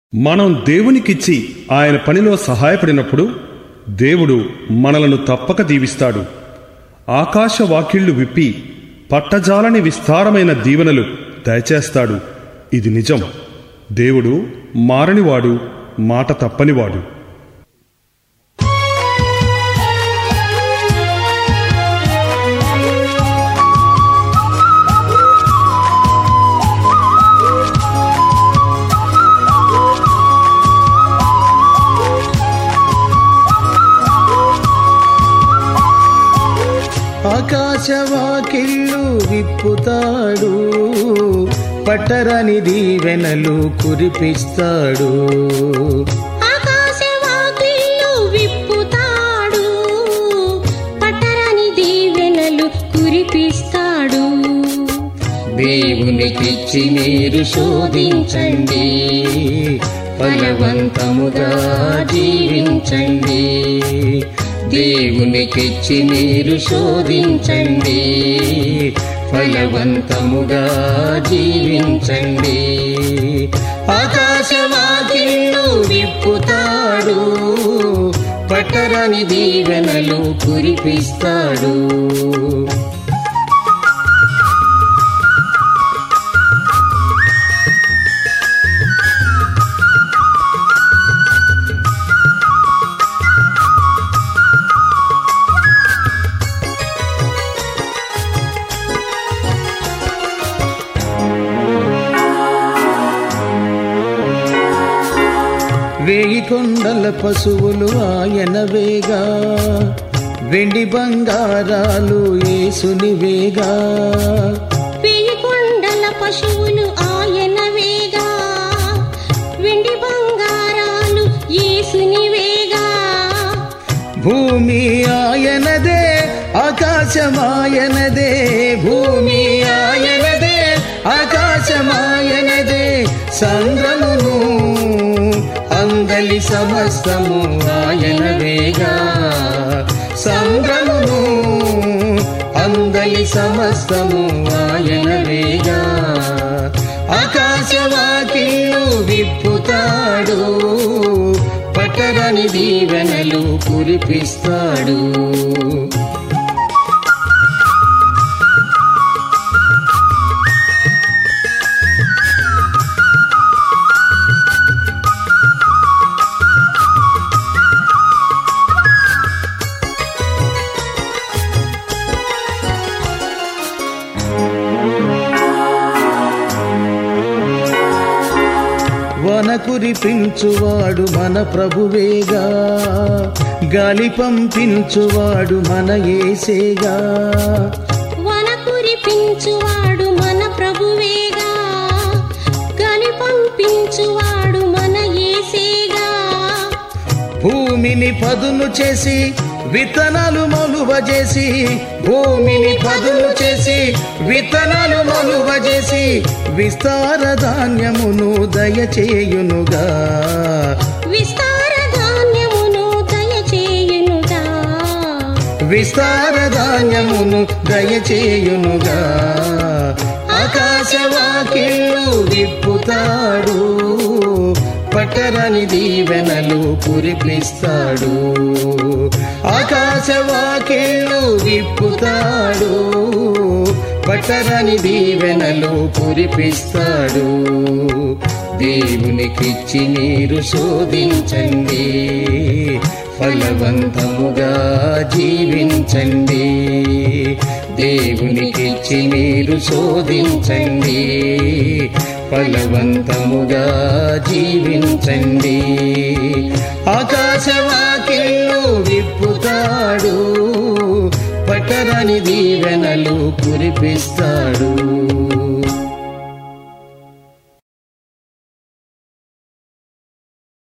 మనం దేవునికిచ్చి ఆయన పనిలో సహాయపడినప్పుడు దేవుడు మనలను తప్పక దీవిస్తాడు ఆకాశ వాకిళ్లు విప్పి పట్టజాలని విస్తారమైన దీవెనలు దయచేస్తాడు ఇది నిజం దేవుడు మారనివాడు మాట తప్పనివాడు ఆకాశవాకిళ్ళు విప్పుతాడు పట్టరని దీవెనలు కురిపిస్తాడు ఆకాశవాకిళ్ళు విప్పుతాడు పట్టరాని దీవెనలు కురిపిస్తాడు దేవునికిచ్చి మీరు శోధించండి ఫలవంతముగా జీవించండి దేవునికిచ్చి మీరు శోధించండి ఫలవంతముగా జీవించండి ఆకాశవాకిళ్ళు విప్పుతాడు పట్టరని దీవెనలు కురిపిస్తాడు వేయి కొండల పశువులు ఆయన వేగా వెండి బంగారాలు ఏసుని వేగా వెయ్యి కొండల పశువులు ఆయన వేగా వెండి బంగారాలు యేసుని వేగా భూమి ఆయనదే ఆకాశమాయనదే భూమి ఆయనదే ఆకాశమాయనదే సంద్రమును అందలి సమస్తము ఆయన వేగా సంద్రమును అందలి సమస్తము ఆయన వేగా ఆకాశవాకిళ్ళు విప్పుతాడు పట్టరని దీవెనలు కురిపిస్తాడు వన కురిపించువాడు మన ప్రభువేగా గాలి పంపించువాడు మన ఏసేగా వన కురిపించువాడు మన ప్రభువేగా గని పంపించువాడు మన యేసేగా భూమిని పదును చేసి విత్తనాలు మొలువ చేసి భూమిని పదును చేసి విత్తనాలు మొలువ చేసి విస్తార ధాన్యమును దయచేయునుగా విస్తార ధాన్యమును దయచేయునుగా విస్తార ధాన్యమును దయచేయునుగా ఆకాశవాకిళ్ళు విప్పుతాడు పట్టరని దీవెనలు కురిపిస్తాడు ఆకాశవాకిళ్ళు విప్పుతాడు పట్టరని దీవెనలు కురిపిస్తాడు దేవునికిచ్చి మీరు శోధించండి ఫలవంతముగా జీవించండి దేవునికిచ్చి మీరు శోధించండి ఫలవంతముగా జీవించండి ఆకాశవాకిళ్ళు విప్పుతాడు పట్టరని దీవెనలు కురిపిస్తాడు